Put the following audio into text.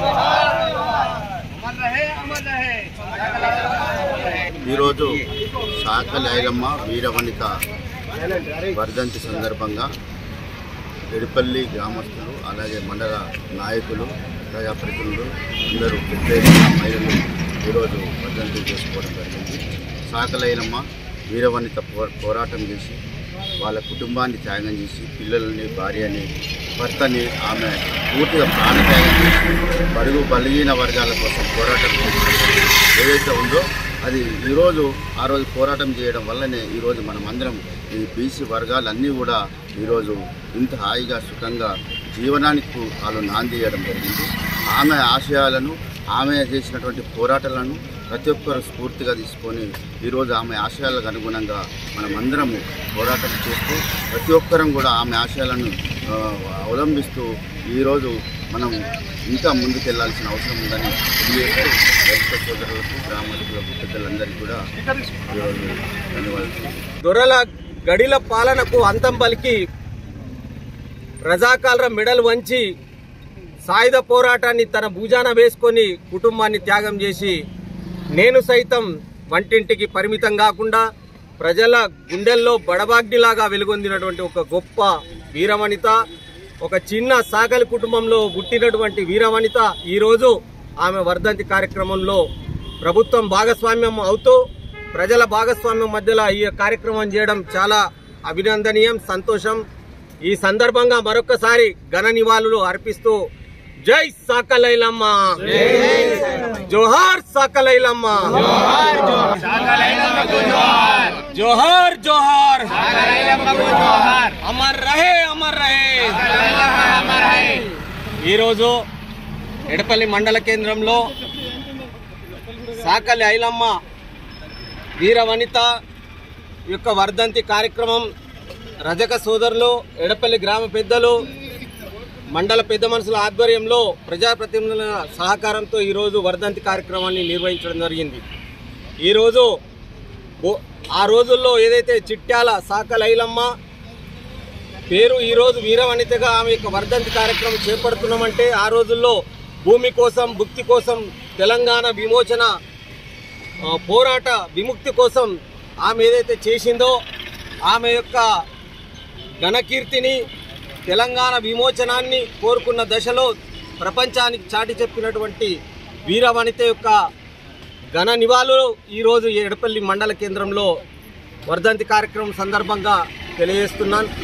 ఈరోజు సాకలి ఐలమ్మ వీరవనిత వర్ధంతి సందర్భంగా ఎడిపల్లి గ్రామస్తులు అలాగే మండల నాయకులు ప్రజాప్రతినిధులు అందరూ పెద్ద ఎత్తున మహిళలు ఈరోజు వర్ధంతి చేసుకోవడం జరిగింది సాకలైలమ్మ వీరవనిత పో పోరాటం చేసి వాళ్ళ కుటుంబాన్ని త్యాగం చేసి పిల్లల్ని భార్యని భర్తని ఆమె పూర్తిగా ప్రాణత్యాగం చేసి బడుగు బలహీన వర్గాల కోసం పోరాటం చేసినటువంటి ఏదైతే ఉందో అది ఈరోజు ఆ రోజు పోరాటం చేయడం వల్లనే ఈరోజు మనం అందరం ఈ బీసీ వర్గాలన్నీ కూడా ఈరోజు ఇంత హాయిగా సుఖంగా జీవనానికి వాళ్ళు నాందియడం జరిగింది ఆమె ఆశయాలను ఆమె చేసినటువంటి పోరాటాలను ప్రతి ఒక్కరు స్ఫూర్తిగా తీసుకొని ఈరోజు ఆమె ఆశయాలకు అనుగుణంగా మనమందరము పోరాటం చేస్తూ ప్రతి ఒక్కరం కూడా ఆమె ఆశయాలను ఆ, అవలంబిస్తూ ఈరోజు మనం ఇంకా ముందుకెళ్లాల్సిన అవసరం ఉందని తెలియజేస్తూ రైతు సోదరులకు గ్రామస్తులకు పెద్దలందరికీ కూడా ఈరోజు ధన్యవాదాలు దొరల గడిల పాలనకు అంతం పలికి రజాకాలర మెడలు వంచి సాయుధ పోరాటాన్ని తన భుజాన వేసుకొని కుటుంబాన్ని త్యాగం చేసి నేను సైతం వంటింటికి పరిమితం కాకుండా ప్రజల గుండెల్లో బడబాగ్నిలాగా వెలుగొందినటువంటి ఒక గొప్ప వీరవనిత ఒక చిన్న సాగలి కుటుంబంలో పుట్టినటువంటి వీరవనిత ఈరోజు ఆమె వర్ధంతి కార్యక్రమంలో ప్రభుత్వం భాగస్వామ్యం అవుతూ ప్రజల భాగస్వామ్యం మధ్యలో ఈ కార్యక్రమం చేయడం చాలా అభినందనీయం సంతోషం ఈ సందర్భంగా మరొకసారి ఘన నివాళులు అర్పిస్తూ జై సాకలైలమ్మ జోహార్ సాకలైలమ్మ జోహార్ జోహార్ అమర్ రహే అమర్ రహే ఈరోజు ఎడపల్లి మండల కేంద్రంలో సాకలి ఐలమ్మ వీర వనిత యొక్క వర్ధంతి కార్యక్రమం రజక సోదరులు ఎడపల్లి గ్రామ పెద్దలు మండల పెద్ద మనుషుల ఆధ్వర్యంలో ప్రజాప్రతినిధుల సహకారంతో ఈరోజు వర్ధంతి కార్యక్రమాన్ని నిర్వహించడం జరిగింది ఈరోజు ఓ- ఆ రోజుల్లో ఏదైతే చిట్యాల సాకల ఐలమ్మ పేరు ఈరోజు వీరవనితగా ఆమె యొక్క వర్ధంతి కార్యక్రమం చేపడుతున్నామంటే ఆ రోజుల్లో భూమి కోసం భుక్తి కోసం తెలంగాణ విమోచన ఆ, పోరాట విముక్తి కోసం ఆమె ఏదైతే చేసిందో ఆమె యొక్క ఘనకీర్తిని తెలంగాణ విమోచనాన్ని కోరుకున్న దశలో ప్రపంచానికి చాటి చెప్పినటువంటి వీరవనిత యొక్క ఘన నివాళులు ఈరోజు ఎడపల్లి మండల కేంద్రంలో వర్ధంతి కార్యక్రమం సందర్భంగా తెలియజేస్తున్నాను